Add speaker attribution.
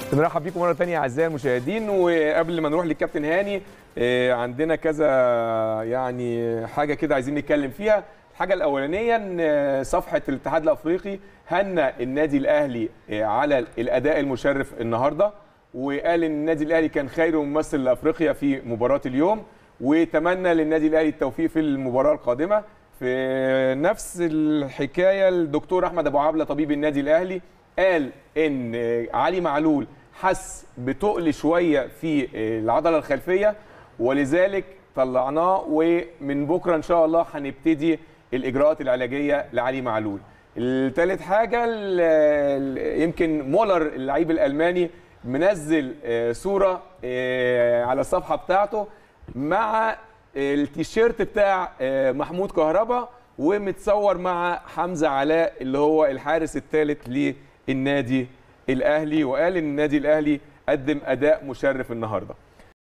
Speaker 1: بنرحب بيكم مره ثانيه اعزائي المشاهدين وقبل ما نروح للكابتن هاني آه، عندنا كذا يعني حاجه كده عايزين نتكلم فيها الحاجه الاولانيه ان آه، صفحه الاتحاد الافريقي هنى النادي الاهلي آه، على الاداء المشرف النهارده وقال ان النادي الاهلي كان خير ممثل لافريقيا في مباراه اليوم وتمنى للنادي الاهلي التوفيق في المباراه القادمه في نفس الحكايه الدكتور احمد ابو عبله طبيب النادي الاهلي قال ان علي معلول حس بتقل شويه في العضله الخلفيه ولذلك طلعناه ومن بكره ان شاء الله هنبتدي الاجراءات العلاجيه لعلي معلول. الثالث حاجه ال- ال- يمكن مولر اللعيب الالماني منزل آه، صوره آه، على الصفحه بتاعته مع التيشيرت بتاع آه، محمود كهربا ومتصور مع حمزه علاء اللي هو الحارس الثالث للنادي الاهلي وقال ان النادي الاهلي قدم اداء مشرف النهارده